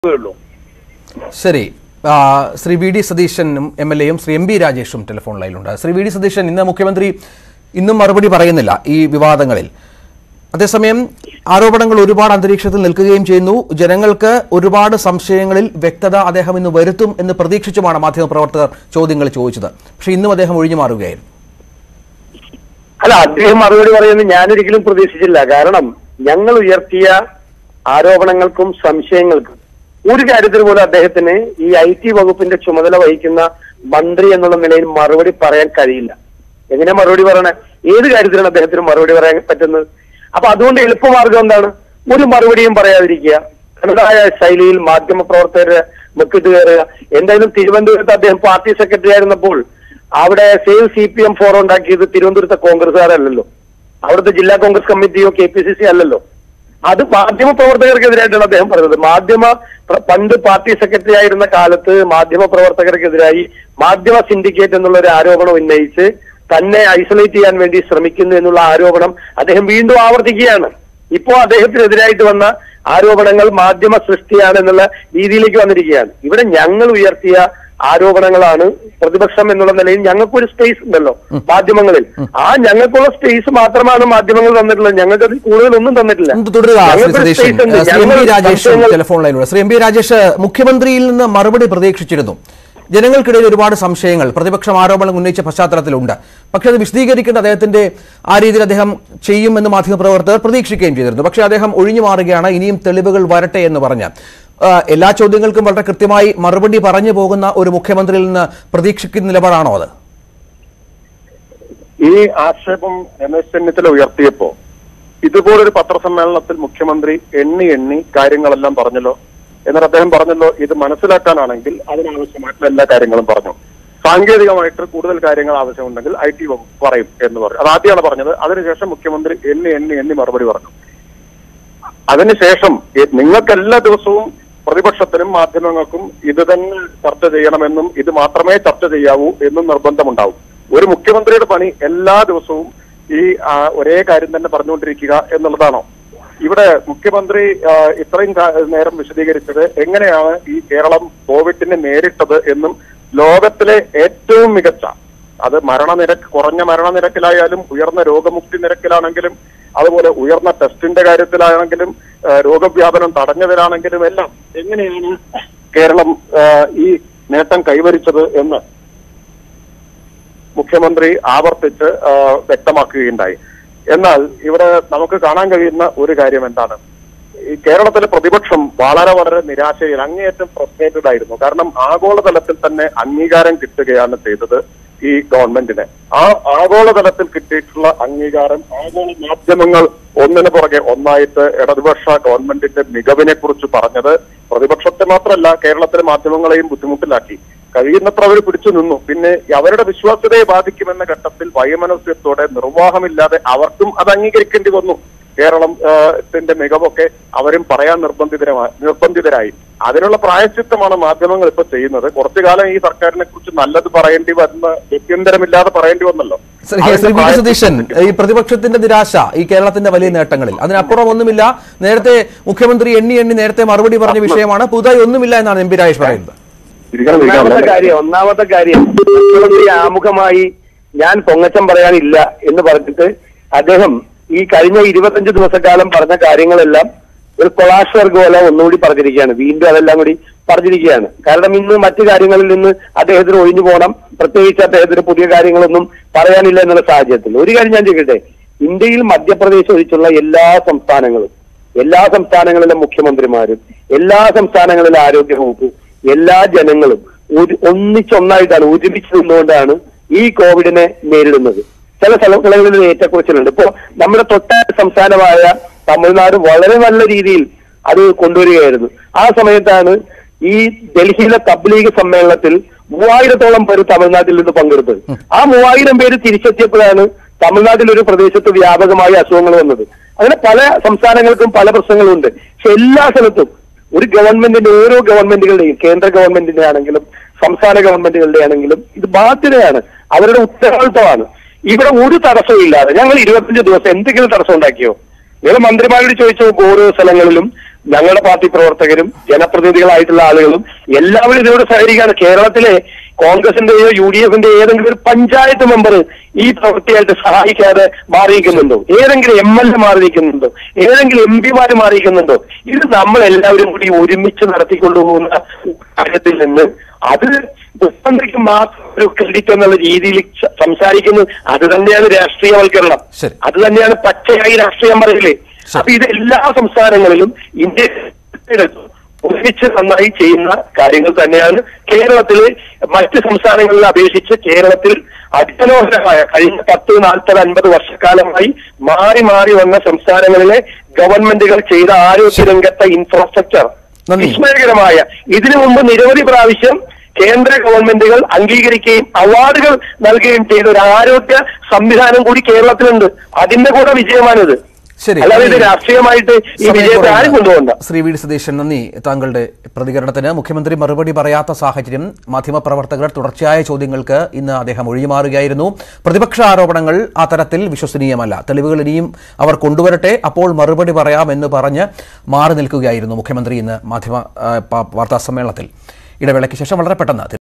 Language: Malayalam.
ഉള്ളൂ ശരി ആ, ശ്രീ വി ഡി സതീശനും എം എൽ എയും ശ്രീ എം ബി രാജേഷും ടെലിഫോൺ ലൈനിലുണ്ട് ശ്രീ വി ഡി സതീശൻ ഇന്ന് മുഖ്യമന്ത്രി ഇന്നും മറുപടി പറയുന്നില്ല ഈ വിവാദങ്ങളിൽ അതേസമയം ആരോപണങ്ങൾ ഒരുപാട് അന്തരീക്ഷത്തിൽ നിൽക്കുകയും ചെയ്യുന്നു ജനങ്ങൾക്ക് ഒരുപാട് സംശയങ്ങളിൽ വ്യക്തത അദ്ദേഹം ഇന്ന് വരുത്തും എന്ന് പ്രതീക്ഷിച്ചുമാണ് മാധ്യമപ്രവർത്തകർ ചോദ്യങ്ങൾ ചോദിച്ചത് പക്ഷേ ഇന്നും അദ്ദേഹം ഒഴിഞ്ഞു മാറുകയായിരുന്നു അല്ല അദ്ദേഹം മറുപടി പറയുന്നത് ഞാനൊരിക്കലും പ്രതീക്ഷിച്ചില്ല കാരണം ഞങ്ങൾ ഉയർത്തിയ ആരോപണങ്ങൾക്കും സംശയങ്ങൾക്കും ഒരു കാര്യത്തിൽ പോലും അദ്ദേഹത്തിന് ഈ ഐ ടി വകുപ്പിന്റെ ചുമതല വഹിക്കുന്ന മന്ത്രി എന്നുള്ള നിലയിൽ മറുപടി പറയാൻ കഴിയില്ല എങ്ങനെ മറുപടി പറയണേ ഏത് കാര്യത്തിലാണ് അദ്ദേഹത്തിന് മറുപടി പറയാൻ പറ്റുന്നത് അപ്പൊ അതുകൊണ്ട് എളുപ്പമാർഗം എന്താണ് ഒരു മറുപടിയും പറയാതിരിക്കുക തനതായ ശൈലിയിൽ മാധ്യമ പ്രവർത്തകരെ മുക്കിട്ട് കയറുക എന്തായാലും തിരുവനന്തപുരത്ത് അദ്ദേഹം പാർട്ടി സെക്രട്ടറി ആയിരുന്നപ്പോൾ അവിടെ save C P M forum ഉണ്ടാക്കിയത് തിരുവനന്തപുരത്തെ കോൺഗ്രസ്സുകാരല്ലല്ലോ അവിടുത്തെ ജില്ലാ കോൺഗ്രസ് കമ്മിറ്റിയോ കെ പി സി സി അല്ലല്ലോ അത് മാധ്യമ പ്രവർത്തകർക്കെതിരായിട്ടാണ് അദ്ദേഹം പറഞ്ഞത് മാധ്യമ പ്ര- പണ്ട് പാർട്ടി സെക്രട്ടറി ആയിരുന്ന കാലത്ത് മാധ്യമ പ്രവർത്തകർക്കെതിരായി മാധ്യമ സിൻഡിക്കേറ്റ് എന്നുള്ള ഒരു ആരോപണം ഉന്നയിച്ച് തന്നെ ഐസൊലേറ്റ് ചെയ്യാൻ വേണ്ടി ശ്രമിക്കുന്നു എന്നുള്ള ആരോപണം അദ്ദേഹം വീണ്ടും ആവർത്തിക്കുകയാണ് ഇപ്പോ അദ്ദേഹത്തിനെതിരായിട്ട് വന്ന ആരോപണങ്ങൾ മാധ്യമ സൃഷ്ടിയാണ് എന്നുള്ള രീതിയിലേക്ക് വന്നിരിക്കുകയാണ് ഇവിടെ ഞങ്ങൾ ഉയർത്തിയ ആരോപണങ്ങളാണ് പ്രതിപക്ഷം എന്നുള്ള നിലയിൽ ഞങ്ങൾക്കൊരു സ്പേസ് ഉണ്ടല്ലോ മാധ്യമങ്ങളിൽ ആ ഞങ്ങൾക്കുള്ള സ്പേസ് മാത്രമാണ് മാധ്യമങ്ങൾ തന്നിട്ടുള്ളത് ഞങ്ങൾക്ക് അതിൽ കൂടുതലൊന്നും തന്നിട്ടില്ല എന്ത് തുടരുക ശ്രീ ഞങ്ങൾക്കൊരു സതീശൻ space ഉണ്ട്. ശ്രീ എം ഞങ്ങൾ പി രാജേഷ് സംശയങ്ങൾ- ടെലിഫോൺ ലൈനിലൂടെ ശ്രീ എം പി രാജേഷ് മുഖ്യമന്ത്രിയിൽ നിന്ന് മറുപടി പ്രതീക്ഷിച്ചിരുന്നു ജനങ്ങൾക്കിടയിൽ ഒരുപാട് സംശയങ്ങൾ പ്രതിപക്ഷം ആരോപണം ഉന്നയിച്ച പശ്ചാത്തലത്തിലുണ്ട് പക്ഷേ അത് വിശദീകരിക്കേണ്ട അദ്ദേഹത്തിന്റെ ആ രീതിയിൽ അദ്ദേഹം ചെയ്യുമെന്ന് മാധ്യമപ്രവർത്തകർ പ്രതീക്ഷിക്കുകയും ചെയ്തിരുന്നു പക്ഷേ അദ്ദേഹം ഒഴിഞ്ഞു മാറുകയാണ് ഇനിയും തെളിവുകൾ വരട്ടെ എന്ന് പറഞ്ഞ് ആ, എല്ലാ ചോദ്യങ്ങൾക്കും വളരെ കൃത്യമായി മറുപടി പറഞ്ഞു പോകുന്ന ഒരു മുഖ്യമന്ത്രിയിൽ നിന്ന് പ്രതീക്ഷിക്കുന്ന നിലപാടാണോ അത് ഈ ആക്ഷേപം രമേശ് ചെന്നിത്തല ഉയർത്തിയപ്പോ ഇതുപോലൊരു പത്രസമ്മേളനത്തിൽ മുഖ്യമന്ത്രി എണ്ണി എണ്ണി കാര്യങ്ങളെല്ലാം പറഞ്ഞല്ലോ എന്നിട്ട് അദ്ദേഹം പറഞ്ഞല്ലോ ഇത് മനസ്സിലാക്കാനാണെങ്കിൽ അതിനാവശ്യമായിട്ടുള്ള എല്ലാ കാര്യങ്ങളും പറഞ്ഞു സാങ്കേതികമായിട്ട് കൂടുതൽ കാര്യങ്ങൾ ആവശ്യമുണ്ടെങ്കിൽ ഐ ടി വകുപ്പ് പറയും എന്ന് പറഞ്ഞു അത് ആദ്യമാണ് പറഞ്ഞത് അതിനുശേഷം മുഖ്യമന്ത്രി എണ്ണി എണ്ണി എണ്ണി മറുപടി പറഞ്ഞു അതിനുശേഷം എ- നിങ്ങൾക്ക് എല്ലാ ദിവസവും പ്രതിപക്ഷത്തിനും മാധ്യമങ്ങൾക്കും ഇത് തന്നെ ചർച്ച ചെയ്യണമെന്നും ഇത് മാത്രമേ ചർച്ച ചെയ്യാവൂ എന്നും നിർബന്ധമുണ്ടാവും ഒരു മുഖ്യമന്ത്രിയുടെ പണി എല്ലാ ദിവസവും ഈ ആ, ഒരേ കാര്യം തന്നെ പറഞ്ഞുകൊണ്ടിരിക്കുക എന്നുള്ളതാണോ ഇവിടെ മുഖ്യമന്ത്രി ആ, ഇത്രയും കാ- നേരം വിശദീകരിച്ചത് എങ്ങനെയാണ് ഈ കേരളം കോവിഡിനെ നേരിട്ടത് എന്നും ലോകത്തിലെ ഏറ്റവും മികച്ച അത് മരണനിരക്ക് കുറഞ്ഞ മരണനിരക്കിലായാലും ഉയർന്ന രോഗമുക്തി നിരക്കിലാണെങ്കിലും അതുപോലെ ഉയർന്ന ടെസ്റ്റിന്റെ കാര്യത്തിലാണെങ്കിലും ആ, രോഗവ്യാപനം തടഞ്ഞതിലാണെങ്കിലും എല്ലാം എങ്ങനെയാണ് കേരളം ആ, ഈ നേട്ടം കൈവരിച്ചത് എന്ന് മുഖ്യമന്ത്രി ആവർത്തിച്ച് ആ, വ്യക്തമാക്കുകയുണ്ടായി എന്നാൽ ഇവിടെ നമുക്ക് കാണാൻ കഴിയുന്ന ഒരു കാര്യം എന്താണ് ഈ കേരളത്തിലെ പ്രതിപക്ഷം വളരെ വളരെ നിരാശയിൽ അങ്ങേയറ്റം ഫ്രസ്ട്രേറ്റഡ് ആയിരുന്നു കാരണം ആഗോളതലത്തിൽ തന്നെ അംഗീകാരം കിട്ടുകയാണ് ചെയ്തത് ഈ ഗവൺമെന്റിന് ആ ആഗോളതലത്തിൽ കിട്ടിയിട്ടുള്ള അംഗീകാരം ആഗോള മാധ്യമങ്ങൾ ഒന്നിനു പുറകെ ഒന്നായിട്ട് ഇടതുപക്ഷ ഗവൺമെന്റിന്റെ മികവിനെ കുറിച്ച് പറഞ്ഞത് പ്രതിപക്ഷത്തെ മാത്രമല്ല കേരളത്തിലെ മാധ്യമങ്ങളെയും ബുദ്ധിമുട്ടിലാക്കി കഴിയുന്നത്ര അവർ പിടിച്ചു നിന്നു പിന്നെ അവരുടെ വിശ്വാസ്യതയെ ബാധിക്കുമെന്ന ഘട്ടത്തിൽ വൈമനസ്യത്തോടെ നിർവാഹമില്ലാതെ അവർക്കും അത് അംഗീകരിക്കേണ്ടി വന്നു കേരളം ആ, ത്തിന്റെ മികവൊക്കെ അവരും പറയാൻ നിർബന്ധിതരമായി നിർബന്ധിതരായി അതിനുള്ള പ്രായശ്ചിത്തമാണ് മാധ്യമങ്ങൾ ഇപ്പൊ ചെയ്യുന്നത് കുറച്ചു കാലം ഈ സർക്കാരിനെ കുറിച്ച് നല്ലത് പറയേണ്ടി വന്ന ഗത്യന്തരമില്ലാതെ പറയേണ്ടി വന്നല്ലോ ശ്രീ അതിന്റെ ശ്രീ വി ഡി സതീശൻ പ്രായശ്ചിത്തം ഈ പ്രതിപക്ഷത്തിന്റെ നിരാശ ഈ കേരളത്തിന്റെ വലിയ നേട്ടങ്ങളിൽ അതിനപ്പുറം ഒന്നുമില്ല നേരത്തെ മുഖ്യമന്ത്രി എണ്ണി എണ്ണി നേരത്തെ മറുപടി പറഞ്ഞ വിഷയമാണ് പുതുതായി ഒന്നുമില്ല എന്നാണ് എം പി രാജേഷ് പറയുന്നത് ഇരിക്കണം, ഇരിക്കണം. ഒന്നാമത്തെ കാര്യം ഒന്നാമത്തെ കാര്യം മുഖ്യമന്ത്രി ആമുഖമായി ഞാൻ പൊങ്ങച്ചം പറയാനില്ല എന്ന് പറഞ്ഞിട്ട് അദ്ദേഹം ഈ കഴിഞ്ഞ ഇരുപത്തഞ്ച് ദിവസക്കാലം പറഞ്ഞ കാര്യങ്ങളെല്ലാം ഒരു കൊളാഷ് വർക്ക് പോലെ ഒന്നുകൂടി പറഞ്ഞിരിക്കുകയാണ് വീണ്ടും അതെല്ലാം കൂടി പറഞ്ഞിരിക്കുകയാണ് കാരണം ഇന്ന് മറ്റു കാര്യങ്ങളിൽ നിന്ന് അദ്ദേഹത്തിന് ഒഴിഞ്ഞു പോകണം പ്രത്യേകിച്ച് അദ്ദേഹത്തിന് പുതിയ കാര്യങ്ങളൊന്നും പറയാനില്ല എന്നുള്ള സാഹചര്യത്തിൽ ഒരു കാര്യം ഞാൻ ചോദിക്കട്ടെ ഇന്ത്യയിൽ മധ്യപ്രദേശ് ഒഴിച്ചുള്ള എല്ലാ സംസ്ഥാനങ്ങളും എല്ലാ സംസ്ഥാനങ്ങളിലെ മുഖ്യമന്ത്രിമാരും എല്ലാ സംസ്ഥാനങ്ങളിലെ ആരോഗ്യ വകുപ്പ് എല്ലാ ജനങ്ങളും ഒരു ഒന്നിച്ചൊന്നായിട്ടാണ് ഒരുമിച്ച് നിന്നുകൊണ്ടാണ് ഈ കോവിഡിനെ നേരിടുന്നത് ചില സ്ഥലങ്ങളിൽ ഏറ്റക്കുറച്ചിലുണ്ട് ഇപ്പോ നമ്മുടെ തൊട്ട സംസ്ഥാനമായ തമിഴ്നാട് വളരെ നല്ല രീതിയിൽ അത് കൊണ്ടുവരികയായിരുന്നു ആ സമയത്താണ് ഈ ഡൽഹിയിലെ തബ്ലീഗ് സമ്മേളനത്തിൽ മൂവായിരത്തോളം പേര് തമിഴ്നാട്ടിൽ നിന്ന് പങ്കെടുത്തത് ആ മൂവായിരം പേര് തിരിച്ചെത്തിയപ്പോഴാണ് തമിഴ്നാട്ടിൽ ഒരു പ്രദേശത്ത് വ്യാപകമായി അസുഖങ്ങൾ വന്നത് അങ്ങനെ പല സംസ്ഥാനങ്ങൾക്കും പല പ്രശ്നങ്ങളുണ്ട് പക്ഷെ എല്ലാ സ്ഥലത്തും ഒരു ഗവൺമെന്റിന്റെ ഓരോ ഗവൺമെന്റുകളുടെയും കേന്ദ്ര ഗവൺമെന്റിന്റെ ആണെങ്കിലും സംസ്ഥാന ഗവൺമെന്റുകളുടെ ആണെങ്കിലും ഇത് ബാധ്യതയാണ് അവരുടെ ഉത്തരവാദിത്തമാണ് ഇവിടെ ഒരു തടസ്സവും ഇല്ലാതെ ഞങ്ങൾ ഇരുപത്തഞ്ച് ദിവസം എന്തെങ്കിലും തടസ്സം ഉണ്ടാക്കിയോ നിങ്ങൾ മന്ത്രിമാരോട് ചോദിച്ചു ഓരോ സ്ഥലങ്ങളിലും ഞങ്ങളുടെ പാർട്ടി പ്രവർത്തകരും ജനപ്രതിനിധികളായിട്ടുള്ള ആളുകളും എല്ലാവരും ഇതിനോട് സഹകരിക്കുകയാണ് കേരളത്തിലെ കോൺഗ്രസിന്റെയോ യു ഡി എഫിന്റെ ഏതെങ്കിലും ഒരു പഞ്ചായത്ത് മെമ്പർ ഈ പ്രവൃത്തിയായിട്ട് സഹായിക്കാതെ മാറിയിരിക്കുന്നുണ്ടോ ഏതെങ്കിലും എം എൽ എ മാറിയിരിക്കുന്നുണ്ടോ ഏതെങ്കിലും എം പിമാര് മാറിയിരിക്കുന്നുണ്ടോ ഇത് നമ്മൾ എല്ലാവരും കൂടി ഒരുമിച്ച് നടത്തിക്കൊണ്ടുപോകുന്ന കാര്യത്തിൽ നിന്ന് അത് മുഖ്യമന്ത്രിക്ക് മാത്രം ഒരു ക്രെഡിറ്റ് എന്നുള്ള രീതിയിൽ സ- സംസാരിക്കുന്നത് അത് തന്നെയാണ് രാഷ്ട്രീയവൽക്കരണം ശരി. അത് തന്നെയാണ് പച്ചയായി രാഷ്ട്രീയം പറയില്ലേ ശരി. അപ്പൊ ഇത് എല്ലാ സംസ്ഥാനങ്ങളിലും ഇന്ത്യ ഒരുമിച്ച് നന്നായി ചെയ്യുന്ന കാര്യങ്ങൾ തന്നെയാണ് കേരളത്തില് മറ്റ് സംസ്ഥാനങ്ങളെ അപേക്ഷിച്ച് കേരളത്തിൽ അതിമനോഹരമായ കഴിഞ്ഞ പത്ത് നാൽപ്പത് അൻപത് വർഷക്കാലമായി മാറി മാറി വന്ന സംസ്ഥാനങ്ങളിലെ ഗവൺമെന്റുകൾ ചെയ്ത ആരോഗ്യ രംഗത്തെ ഇൻഫ്രാസ്ട്രക്ചർ നന്ദി. വിസ്മയകരമായ ഇതിനു മുമ്പ് നിരവധി പ്രാവശ്യം കേന്ദ്ര ഗവൺമെന്റുകൾ അംഗീകരിക്കുകയും അവാർഡുകൾ നൽകുകയും ചെയ്ത ഒരു ആരോഗ്യ സംവിധാനം കൂടി കേരളത്തിലുണ്ട് അതിന്റെ കൂടെ വിജയമാണിത് ശരി അല്ലാതെ ഇത് രാഷ്ട്രീയമായിട്ട് ഈ സമയം വിജയത്തെ ആരും കുറവുണ്ട്. കൊണ്ടുപോകണ്ട ശ്രീ വി ഡി സതീശൻ നന്ദി താങ്കളുടെ പ്രതികരണത്തിന് മുഖ്യമന്ത്രി മറുപടി പറയാത്ത സാഹചര്യം മാധ്യമപ്രവർത്തകർ തുടർച്ചയായ ചോദ്യങ്ങൾക്ക് ഇന്ന് അദ്ദേഹം ഒഴിഞ്ഞുമാറുകയായിരുന്നു പ്രതിപക്ഷ ആരോപണങ്ങൾ ആ തരത്തിൽ വിശ്വസനീയമല്ല തെളിവുകൾ ഇനിയും അവർ കൊണ്ടുവരട്ടെ അപ്പോൾ മറുപടി പറയാമെന്ന് പറഞ്ഞ് മാറി നിൽക്കുകയായിരുന്നു മുഖ്യമന്ത്രി ഇന്ന് മാധ്യമ ആ, പ- വാർത്താ സമ്മേളനത്തിൽ ഇടവേളയ്ക്ക് ശേഷം വളരെ പെട്ടെന്ന്